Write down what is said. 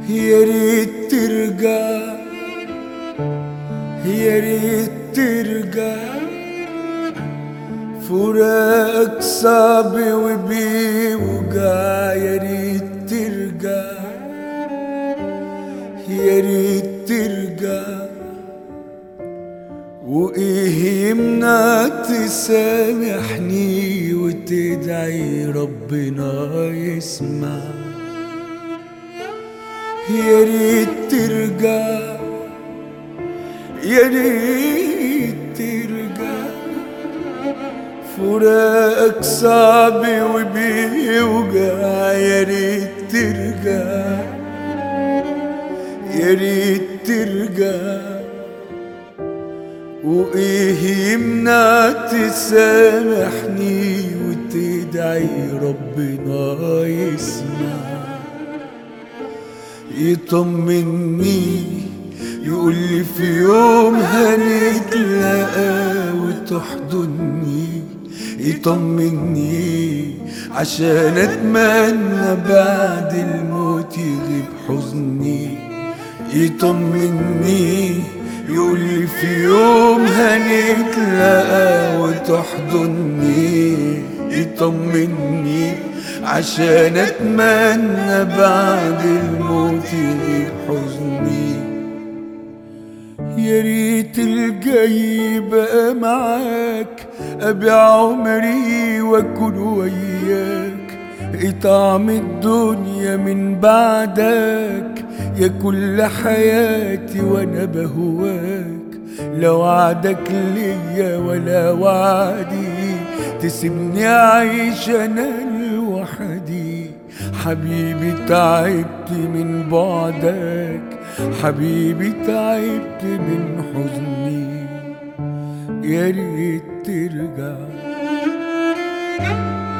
يا ريت ترجع يا ريت ترجع فراقك صعب وبيوجع يا ريت ترجع يا ريت ترجع وايه يمنع تسامحني وتدعي ربنا يسمع يا ريت ترجع يا ريت ترجع فراقك صعب وبيوجع يا ريت ترجع يا ريت ترجع وايه يمنع تسامحني وتدعي ربنا يسمع يطمني يقول لي في يوم هنتلاقى وتحضني يطمني عشان اتمنى بعد الموت يغيب حزني يطمني يقول لي في يوم هنتلاقى وتحضني يطمني عشان اتمنى بعد الموت يغيب حزني يا ريت الجاي بقى معاك ابيع عمري واكون وياك طعم الدنيا من بعدك يا كل حياتي وانا بهواك لا وعدك ليا ولا وعدي تسيبني اعيش انا لوحدي حبيبي تعبت من بعدك حبيبي تعبت من حزني يا ريت ترجع